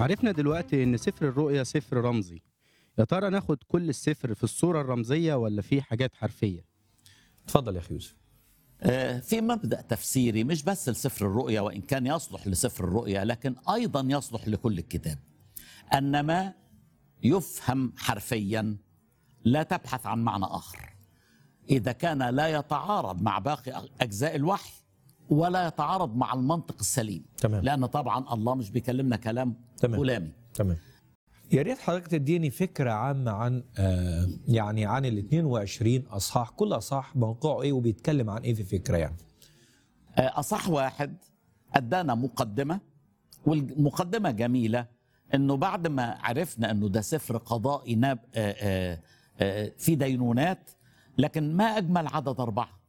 عرفنا دلوقتي ان سفر الرؤيا سفر رمزي يا ترى ناخد كل السفر في الصورة الرمزية ولا في حاجات حرفية اتفضل يا اخي يوسف آه، في مبدأ تفسيري مش بس لسفر الرؤيا وإن كان يصلح لسفر الرؤيا لكن أيضا يصلح لكل الكتاب أن ما يفهم حرفيا لا تبحث عن معنى آخر إذا كان لا يتعارض مع باقي أجزاء الوحي ولا يتعارض مع المنطق السليم تمام. لأن طبعا الله مش بيكلمنا كلام تمام. كلامي تمام يا ريت حضرتك تديني فكره عامه عن آه يعني عن ال 22 اصحاح كل اصحاح موقعه ايه وبيتكلم عن ايه في فكره يعني آه، أصح واحد أدانا مقدمة والمقدمة جميلة أنه بعد ما عرفنا أنه ده سفر قضائي ناب آه، آه، آه، في دينونات لكن ما أجمل عدد أربعة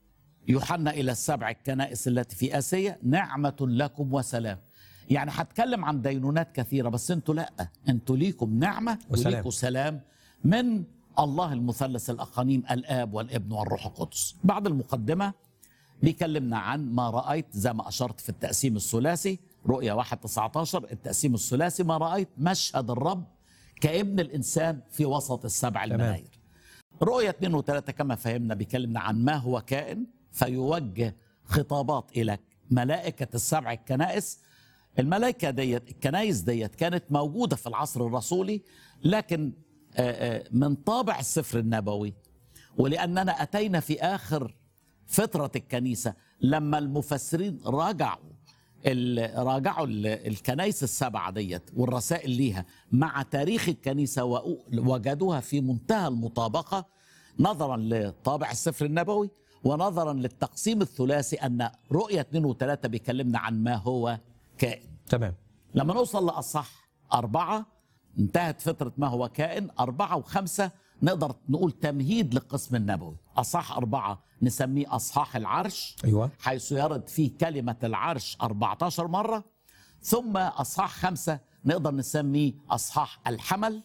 يوحنا إلى السبع الكنائس التي في آسيا نعمة لكم وسلام يعني هتكلم عن دينونات كثيرة بس انتوا لا انتوا ليكم نعمة وسلام. وليكم سلام من الله المثلث الأقانيم الآب والابن والروح القدس بعد المقدمة بيكلمنا عن ما رأيت زي ما أشرت في التقسيم الثلاثي رؤيا 1 19 التقسيم الثلاثي ما رأيت مشهد الرب كابن الإنسان في وسط السبع تمام. المناير رؤية 2 وثلاثة كما فهمنا بيكلمنا عن ما هو كائن فيوجه خطابات إلى ملائكة السبع الكنائس الملائكة ديت الكنائس ديت كانت موجودة في العصر الرسولي لكن آه، آه، من طابع السفر النبوي ولأننا أتينا في آخر فترة الكنيسة لما المفسرين راجعوا ال- راجعوا ال- الكنائس السبعة ديت والرسائل ليها مع تاريخ الكنيسة وأو- وجدوها في منتهى المطابقة نظرا لطابع السفر النبوي ونظرا للتقسيم الثلاثي أن رؤية 2 وثلاثة بيكلمنا عن ما هو كائن تمام لما نوصل لأصح أربعة انتهت فترة ما هو كائن أربعة وخمسة نقدر نقول تمهيد للقسم النبوي أصح أربعة نسميه أصحاح العرش ايوه حيث يرد فيه كلمة العرش 14 مرة ثم أصحاح خمسة نقدر نسميه أصحاح الحمل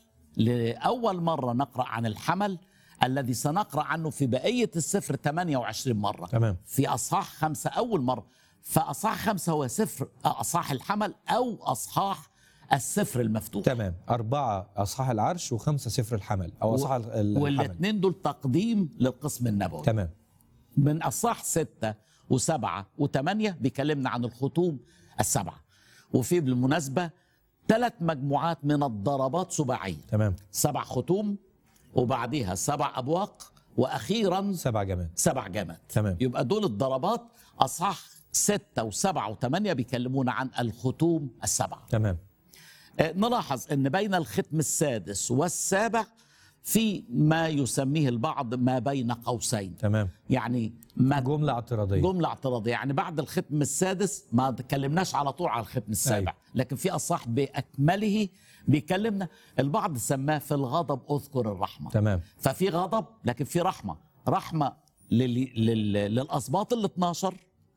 لأول مرة نقرأ عن الحمل الذي سنقرأ عنه في بقية السفر 28 مرة تمام. في أصحاح خمسة أول مرة فأصحاح خمسة هو سفر أصحاح الحمل أو أصحاح السفر المفتوح تمام أربعة أصحاح العرش وخمسة سفر الحمل أو أصحاح ال- الحمل والاثنين دول تقديم للقسم النبوي تمام من أصح ستة وسبعة وثمانية بيكلمنا عن الختوم السبعة وفي بالمناسبة ثلاث مجموعات من الضربات سباعية تمام سبع ختوم وبعديها سبع أبواق وأخيرا سبع جمال سبع جامات تمام. يبقى دول الضربات أصح ستة وسبعة وثمانية بيكلمونا عن الختوم السبعة تمام آه، نلاحظ ان بين الختم السادس والسابع في ما يسميه البعض ما بين قوسين تمام يعني ما جملة اعتراضية جملة اعتراضية يعني بعد الختم السادس ما تكلمناش على طول على الختم السابع أيوة. لكن في أصح بأكمله بيكلمنا البعض سماه في الغضب أذكر الرحمة تمام ففي غضب لكن في رحمة رحمة لل... لل... للأسباط ال 12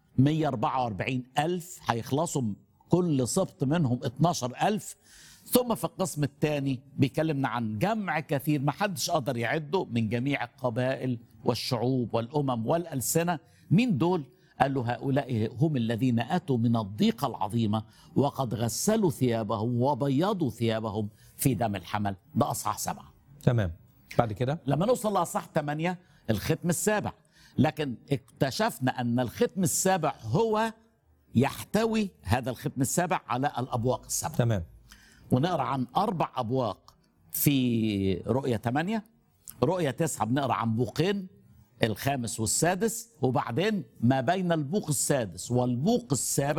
144 ألف هيخلصوا كل سبط منهم 12 ألف ثم في القسم الثاني بيكلمنا عن جمع كثير ما حدش قدر يعده من جميع القبائل والشعوب والأمم والألسنة مين دول؟ قال له هؤلاء هم الذين أتوا من الضيقة العظيمة وقد غسلوا ثيابهم وبيضوا ثيابهم في دم الحمل ده أصحاح سبعة تمام بعد كده لما نوصل لأصح 8 الختم السابع لكن اكتشفنا أن الختم السابع هو يحتوي هذا الختم السابع على الأبواق السبع تمام ونقرأ عن أربع أبواق في رؤية 8 رؤية 9 بنقرأ عن بوقين الخامس والسادس وبعدين ما بين البوق السادس والبوق السابع